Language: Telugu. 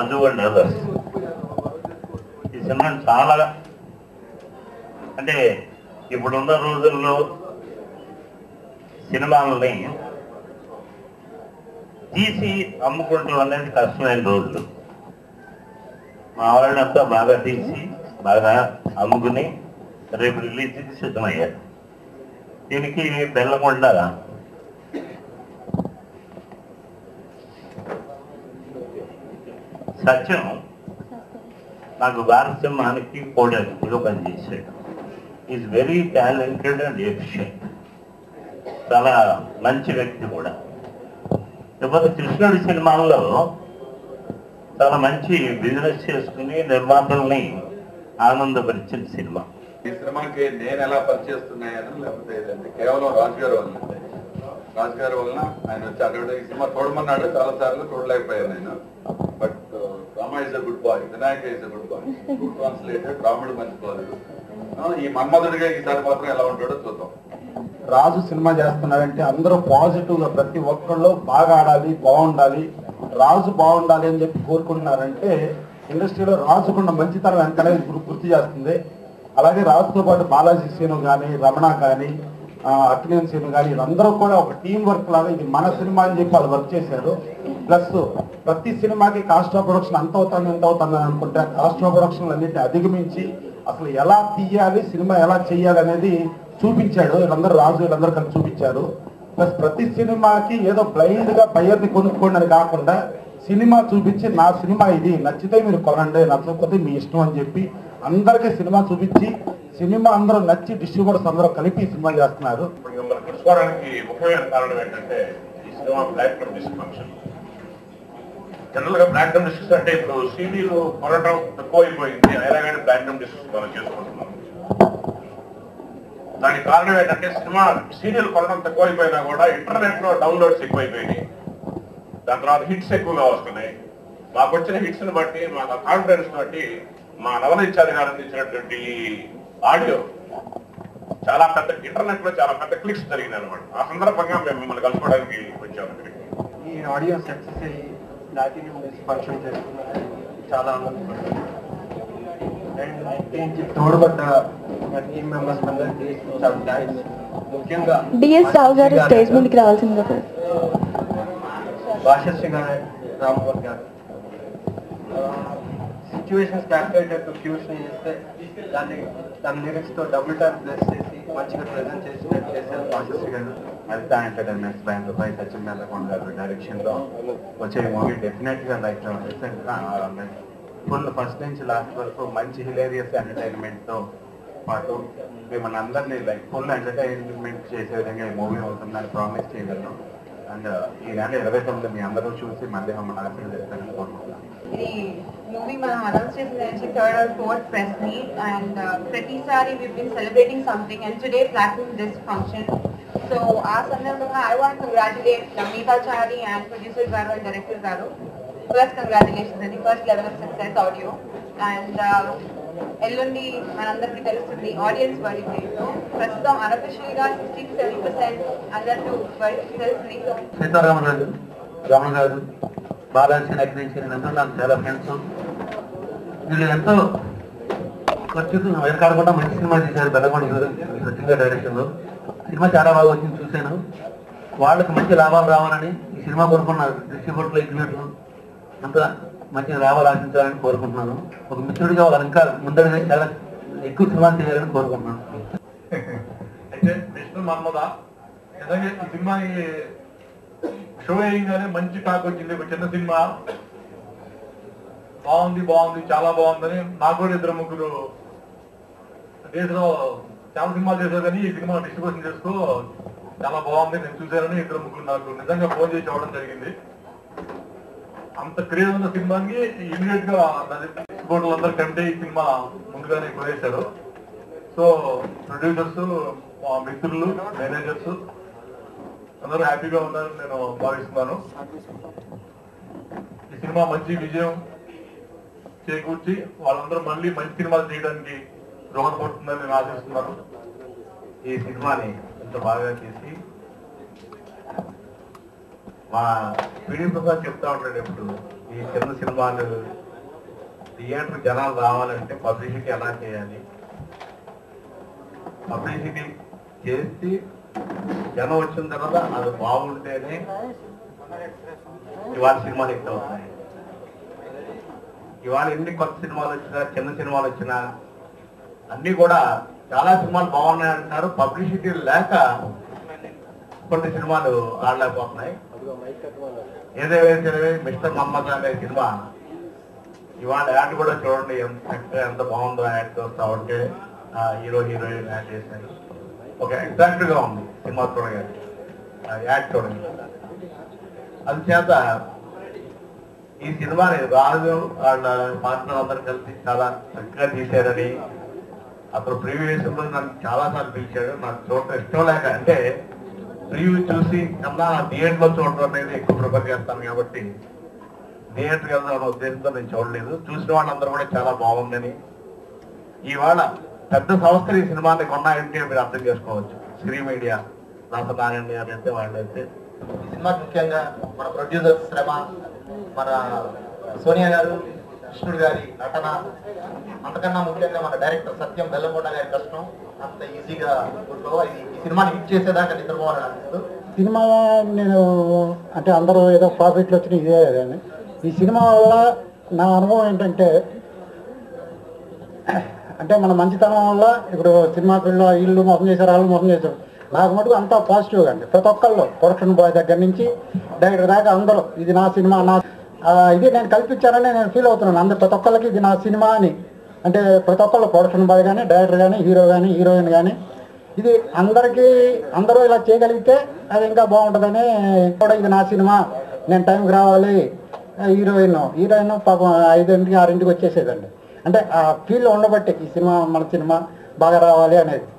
రాజు అండ్ అదర్స్ ఈ సినిమా చాలా అంటే ఇప్పుడున్న రోజుల్లో సినిమాలని తీసి అమ్ముకుంటాం అనేది కష్టమైన రోజులు మా వాళ్ళంతా బాగా తీసి బాగా అమ్ముకుని రేపు రిలీజ్కి సిద్ధమయ్యారు దీనికి బెల్లకొండ సత్యం నాకు భారత సింహానికి కోడలిగా పనిచేశాడు is very talented and efficient చాలా మంచి వ్యక్తి కూడా ఇకపోతే కృష్ణుడి సినిమాల్లో చాలా మంచి బిజినెస్ చేసుకుని నిర్మాతల్ని ఆనందపరిచిన సినిమా ఈ సినిమాకి నేను ఎలా పనిచేస్తున్నాయని లేకపోతే ఏదంటే కేవలం రాజు గారి వల్ల రాజు గారి వలన ఆయన వచ్చి అక్కడ ఈ సినిమా చూడమన్నాడు చాలా సార్లు చూడలేకపోయాను నేను but Rama is a good boy Vinayaka is a good boy good translated రాముడు మంచి బాలుడు ఆ, ఈ మన్మధుడిగా ఈసారి మాత్రం ఎలా ఉంటాడో చూద్దాం రాజు సినిమా చేస్తున్నాడంటే అందరూ పాజిటివ్ గా ప్రతి ఒక్కళ్ళు బాగా ఆడాలి బాగుండాలి రాజు బాగుండాలి అని చెప్పి కోరుకుంటున్నారంటే ఇండస్ట్రీలో రాజుకున్న మంచితనం ఎంత అనేది గుర్- గుర్తు చేస్తుంది అలాగే రాజుతో పాటు బాలాజీ సీను కానీ రమణ కానీ అక్కినేని సీను కానీ వీళ్ళందరూ కూడా ఒక టీం వర్క్ లాగా ఇది మన సినిమా అని చెప్పి వాళ్ళు వర్క్ చేశారు ప్లస్ ప్రతి సినిమాకి కాస్ట్ ఆఫ్ ప్రొడక్షన్ అంత అవుతుంది ఎంత అవుతుంది అని అనుకుంటే కాస్ట్ ఆఫ్ ప్రొడక్షన్ అన్నింటిని అధిగమించి అసలు ఎలా తీయాలి సినిమా ఎలా చేయాలి అనేది చూపించాడు వీళ్ళందరూ రాజు వీళ్ళందరూ కలిసి చూపించారు ప్లస్ ప్రతి సినిమాకి ఏదో బ్లైండ్ గా పయ్యర్ని కొనుక్కోండి అని కాకుండా సినిమా చూపించి నా సినిమా ఇది నచ్చితే మీరు కొనండి నచ్చకపోతే మీ ఇష్టం అని చెప్పి అందరికీ సినిమా చూపించి సినిమా అందరూ నచ్చి డిస్ట్రిబ్యూటర్స్ అందరూ కలిపి ఈ సినిమా చేస్తున్నారు ఇప్పుడు మిమ్మల్ని కలుసుకోవడానికి ముఖ్యమైన కారణం ఏంటంటే ఈ సినిమా ప్లాట్ఫామ్ డిస్ట్రిబ్యూషన్ జనరల్ గా ప్లాట్ఫామ్ డిస్ట్రిక్ట్స్ అంటే ఇప్పుడు సీడీలు కొనడం తక్కువ అయిపోయింది అయినా కానీ ప్లాట్ఫామ్ డిస్ట్రిక్ట్స్ మనం చేసుకుంటున్నాం దానికి కారణం ఏంటంటే సినిమా సీరియల్ కొనడం తక్కువ అయిపోయినా కూడా ఇంటర్నెట్ లో డౌన్లోడ్స్ ఎక్కువైపోయినాయి దాని తర్వాత హిట్స్ ఎక్కువగా వస్తున్నాయి మాకు వచ్చిన హిట్స్ ని బట్టి మా కాన్ఫిడెన్స్ బట్టి మా నవనిత్యాది గారు అందించినటువంటి ఆడియో చాలా పెద్ద ఇంటర్నెట్ లో చాలా పెద్ద క్లిక్స్ జరిగినాయి అనమాట ఆ సందర్భంగా మేము మిమ్మల్ని కలుసుకోవడానికి వచ్చాము ఇక్కడికి ఈ ఆడియో సక్సెస్ అయ్యి ప్లాటినియం ఫంక్షన్ చేసుకున్నారు చాలా ఆనందపడుతుంది అండ్ దీనికి తోడ్పడ్డ టీమ్ మెంబర్స్ అందరికీ చాలా థ్యాంక్స్ ముఖ్యంగా డిఎస్ రావు గారు స్టేజ్ మీదకి రావాల్సిందిగా కోరు- భాషశ్రీ గారు రామ్మోహన్ గారు సిచ్యువేషన్స్ క్యాల్కులేటెడ్ ట్యూషన్ చేస్తే దాన్ని దాని లిరిక్స్ తో డబుల్ టైం ప్లస్ చేసి మంచిగా ప్రజెంట్ చేసినట్టు చేశారు భాషశ్రీ గారు అనిత ఎంటర్టైన్మెంట్స్ బ్యాంక్ పై సచిన్ నెలకొండ గారి డైరెక్షన్ లో వచ్చే మూవీ డెఫినెట్ గా లైక్ ఫుల్ ఫస్ట్ నుంచి లాస్ట్ వరకు మంచి హిలేరియస్ ఎంటర్టైన్మెంట్ తో పాటు మిమ్మల్ని అందరినీ లైక్ ఫుల్ ఎంటర్టైన్మెంట్ చేసే విధంగా ఈ మూవీ అవుతుందని ప్రామిస్ చేయగలను అండ్ ఈ నెల ఇరవై తొమ్మిది మీ అందరూ చూసి మళ్ళీ మమ్మల్ని ఆశీర్వదిస్తారని కోరుకుంటున్నాను ఇది మూవీ మనం అనౌన్స్ చేసిన నుంచి third or fourth press meet and ప్రతిసారి we been celebrating something and today platform this function so ఆ సందర్భంగా I want congratulate Namithachari and producer గారు అండ్ డైరెక్టర్ గారు ఫస్ట్ కంగ్రాచులేషన్స్ అది first level of success audio and ఎల్లుండి మనందరికీ తెలుస్తుంది ఆడియన్స్ వర్డిక్ట్ ప్రస్తుతం అనఫిషియల్ గా సిక్స్టీ సెవెంటీ పర్సెంట్ అన్నట్టు వర్డిక్ట్ తెలుస్తుంది సో సీతారామరాజు రమణ గారు బాలాజీ అగ్నించిన అందరూ నాకు చాలా ఫ్రెండ్స్ వీళ్ళు ఎంతో ఖర్చుతో వెనకాడకుండా మంచి సినిమా తీశారు బెల్లకొండ గారు సచిన్ గారి డైరెక్షన్ లో సినిమా చాలా బాగా వచ్చింది చూశాను వాళ్ళకి మంచి లాభాలు రావాలని ఈ సినిమా కోరుకున్నారు డిస్ట్రిబ్యూటర్లు ఎగ్జిబ్యూటర్లు అంతా మంచి లాభాలు ఆశించాలని కోరుకుంటున్నాను ఒక మిత్రుడిగా వాళ్ళు ఇంకా ముందరగా చాలా ఎక్కువ సినిమాలు చేయాలని కోరుకుంటున్నాను అయితే విష్ణు మన్మద నిజంగా ఈ సినిమాని షో వేయంగానే మంచి టాక్ వచ్చింది ఒక చిన్న సినిమా బాగుంది బాగుంది చాలా బాగుందని నాకు కూడా ఇద్దరు ముగ్గురు దేశంలో చాలా సినిమాలు చేశారు కానీ ఈ సినిమా డిస్ట్రిబ్యూషన్ చేసుకో చాలా బాగుంది నేను చూశానని ఇద్దరు ముగ్గురు నాకు నిజంగా ఫోన్ చేసి అవ్వడం జరిగింది అంత క్రేజ్ ఉన్న సినిమాకి ఇమీడియట్ గా డిస్ట్రిబ్యూటర్లు అందరూ కంటే ఈ సినిమా ముందుగానే కొనేశారు సో ప్రొడ్యూసర్స్ మా మిత్రులు మేనేజర్స్ అందరూ హ్యాపీగా ఉన్నారని నేను భావిస్తున్నాను ఈ సినిమా మంచి విజయం చేకూర్చి వాళ్ళందరూ మళ్ళీ మంచి సినిమాలు చేయడానికి దోహదపడుతుందని నేను ఆశిస్తున్నాను ఈ సినిమాని ఇంత బాగా తీసి మా పిడి ప్రసాద్ చెప్తా ఉంటాడు ఎప్పుడు ఈ చిన్న సినిమాలు థియేటర్ జనాలు రావాలంటే పబ్లిసిటీ ఎలా చేయాలి పబ్లిసిటీ చేసి జనం వచ్చిన తర్వాత అది బాగుంటేనే ఇవాళ సినిమాలు హిట్ అవుతాయి ఇవాళ ఎన్ని కొత్త సినిమాలు వచ్చినా చిన్న సినిమాలు వచ్చినా అన్ని కూడా చాలా సినిమాలు బాగున్నాయి అంటారు పబ్లిసిటీ లేక కొన్ని సినిమాలు ఆడలేకపోతున్నాయి ఏదైతే మిస్టర్ మహమ్మద్ అనే సినిమా ఇవాళ యాడ్ కూడా చూడండి ఎంత చక్కగా ఎంత బాగుందో యాడ్ చూస్తా ఉంటే ఆ హీరో హీరోయిన్ యాడ్ చేశారు ఒక ఎగ్జాక్ట్ గా ఉంది సినిమా చూడగానే ఆ యాడ్ చూడండి అది చేత ఈ సినిమాని రాజు వాళ్ళ పార్ట్నర్ అందరూ కలిసి చాలా చక్కగా తీశారని అతను ప్రీవియస్ లో నన్ను చాలా సార్లు పిలిచాడు నాకు చూడటం ఇష్టం లేక అంటే ప్రివ్యూ చూసి కన్నా థియేటర్ లో చూడడం అనేది ఎక్కువ ప్రిఫర్ చేస్తాను కాబట్టి థియేటర్కి వెళ్దాం అనే ఉద్దేశంతో నేను చూడలేదు చూసిన వాళ్ళందరూ కూడా చాలా బాగుందని ఇవాళ పెద్ద సంస్థలు ఈ సినిమాని కొన్నాయంటే మీరు అర్థం చేసుకోవచ్చు శ్రీ మీడియా రాసనారాయణ గారు అయితే వాళ్ళైతే ఈ సినిమాకి ముఖ్యంగా మన ప్రొడ్యూసర్ శ్రమ మన సోనియా గారు కృష్ణుడు గారి నటన అంతకన్నా ముఖ్యంగా మన డైరెక్టర్ సత్యం బెల్లంకొండ గారి కష్టం అంత ఈజీగా ఊరుకో ఇది ఈ సినిమాని హిట్ చేసేదాకా నిద్రపోవాలని అనిపిస్తూ సినిమా నేను అంటే అందరూ ఏదో ప్రాఫిట్లు వచ్చినాయి ఇదే కానీ ఈ సినిమా వల్ల నా అనుభవం ఏంటంటే అంటే మన మంచితనం వల్ల ఇప్పుడు సినిమా ఫీల్డ్లో వీళ్ళు మోసం చేశారు వాళ్ళు మోసం చేశారు నాకు మటుకు అంతా పాజిటివ్గా అండి ప్రతి ఒక్కళ్ళు ప్రొడక్షన్ బాయ్ దగ్గర నుంచి డైరెక్టర్ దాకా అందరూ ఇది నా సినిమా నా ఆ, ఇది నేను కల్పించానని నేను ఫీల్ అవుతున్నాను అందరు ప్రతి ఒక్కళ్ళకి ఇది నా సినిమా అని అంటే ప్రతి ఒక్కళ్ళు ప్రొడక్షన్ బాయ్ కానీ డైరెక్టర్ కానీ హీరో కానీ హీరోయిన్ కానీ ఇది అందరికీ అందరూ ఇలా చేయగలిగితే అది ఇంకా బాగుంటుందని కూడా ఇది నా సినిమా నేను టైంకి రావాలి హీరోయిన్ హీరోయిన్ పాపం ఐదింటికి ఆరింటికి వచ్చేసేదండి అంటే ఆ ఫీల్ ఉండబట్టి ఈ సినిమా మన సినిమా బాగా రావాలి అనేది